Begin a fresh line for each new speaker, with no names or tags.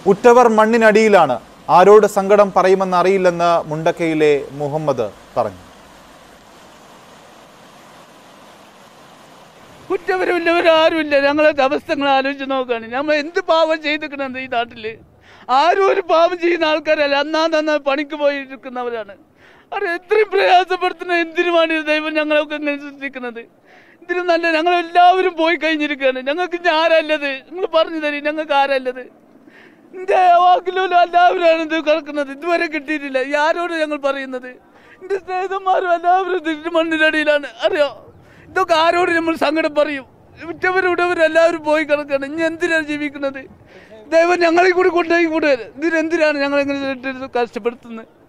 ഉറ്റവർ മണ്ണിനടിയിലാണ് ആരോട് സങ്കടം പറയുമെന്ന് അറിയില്ലെന്ന് മുണ്ടക്കയിലെ മുഹമ്മദ് പറഞ്ഞു
കുറ്റപരമില്ലവരും ആരുമില്ല ഞങ്ങളെ അവസ്ഥകൾ ആലോചിച്ച് നോക്കുകയാണ് നമ്മൾ എന്ത് പാവം ചെയ്തിരിക്കണത് ഈ നാട്ടില് ആരും ഒരു പാവം ചെയ്യുന്ന ആൾക്കാരല്ല അന്നാ തന്ന പണിക്ക് പോയിരിക്കുന്നവരാണ് അത് എത്രയും പ്രയാസപ്പെടുത്തുന്ന എന്തിനുമാണ് ഈ ദൈവം ഞങ്ങളൊക്കെ ഇങ്ങനെ സൃഷ്ടിക്കുന്നത് ഇതിന് നല്ല ഞങ്ങൾ എല്ലാവരും പോയി കഴിഞ്ഞിരിക്കുകയാണ് ഞങ്ങൾക്ക് ഇനി ആരല്ലത് നിങ്ങൾ പറഞ്ഞു തരും ഞങ്ങൾക്ക് ആരല്ലത് എന്റെ വാക്കിലും എല്ലാവരാണ് ഇത് കിടക്കുന്നത് ഇതുവരെ കിട്ടിയിട്ടില്ല ഈ ആരോട് ഞങ്ങൾ പറയുന്നത് എന്റെ സ്നേഹിതന്മാരും എല്ലാവരും ഇതിന്റെ മണ്ണിനടിയിലാണ് അറിയോ ഇതൊക്കെ ആരോട് നമ്മൾ സങ്കടം പറയും ഉറ്റവരും ഉടവരും എല്ലാവരും പോയി കിടക്കുകയാണ് ഇനി എന്തിനാണ് ജീവിക്കുന്നത് ദൈവം ഞങ്ങളെ കൂടി കൊണ്ടുപോയി കൂടെ ഇതിനെന്തിനാണ് ഞങ്ങളെങ്ങനെ കഷ്ടപ്പെടുത്തുന്നത്